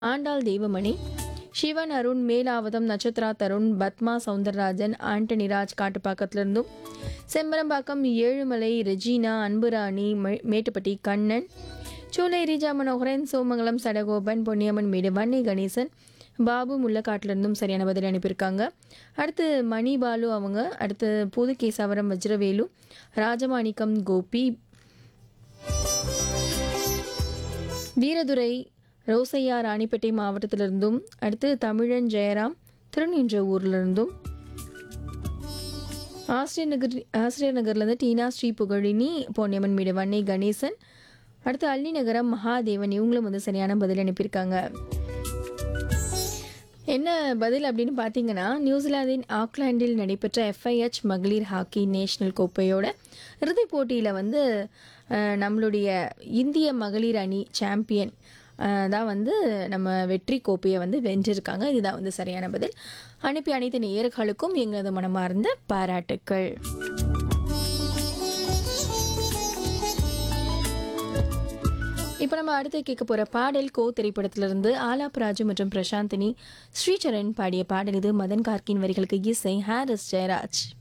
ஆண்டாள் தெய்வமணி சிவன் அருண் மேலாவதம் நட்சத்திரா தருண் பத்மா சவுந்தரராஜன் ஆண்டனி ராஜ் காட்டுப்பாக்கத்திலிருந்தும் செம்பரம்பாக்கம் ஏழுமலை ரெஜினா அன்புராணி மே- மேட்டுப்பட்டி கண்ணன் சூலை ரீஜா மனோகரன் சோமங்கலம் சடகோபன் பொன்னியம்மன் மேடு வன்னி கணேசன் பாபு முள்ளக்காட்டிலிருந்தும் சரியான பதில் அனுப்பியிருக்காங்க அடுத்து மணி பாலு அவங்க அடுத்து புதுகேசவரம் வஜ்ரவேலு ராஜமாணிக்கம் கோபி வீரதுரை ரோசையா ராணிப்பேட்டை மாவட்டத்திலிருந்தும் அடுத்து தமிழன் ஜெயராம் திருநின்ற ஊர்லேருந்தும் ஆசிரியர் நகர் ஆசிரியர் நகர்லேருந்து டீனா ஸ்ரீ புகழினி பொன்னியம்மன் மீடு வன்னி கணேசன் அடுத்து அள்ளி நகரம் மகாதேவன் இவங்களும் வந்து சரியான பதில் அனுப்பியிருக்காங்க என்ன பதில் அப்படின்னு பார்த்தீங்கன்னா நியூசிலாந்தின் ஆக்லாண்டில் நடைபெற்ற எஃப்ஐஹெச் மகளிர் ஹாக்கி நேஷனல் கோப்பையோட இறுதிப் போட்டியில் வந்து அஹ், நம்மளுடைய இந்திய மகளிர் அணி சாம்பியன் அஹ், தான் வந்து நம்ம வெற்றி கோப்பையை வந்து வென்றிருக்காங்க இதுதான் வந்து சரியான பதில் அனுப்பி அனைத்து நேயர்களுக்கும் எங்களது மனமார்ந்த பாராட்டுக்கள் இப்போ நம்ம அடுத்து கேட்க போகிற பாடல் கோ திரைப்படத்திலிருந்து ஆலாப் ராஜு மற்றும் பிரசாந்தினி ஸ்ரீசரண் பாடிய பாடல் இது மதன் கார்கின் வரிகளுக்கு இசை ஹாரிஸ் ஜெயராஜ்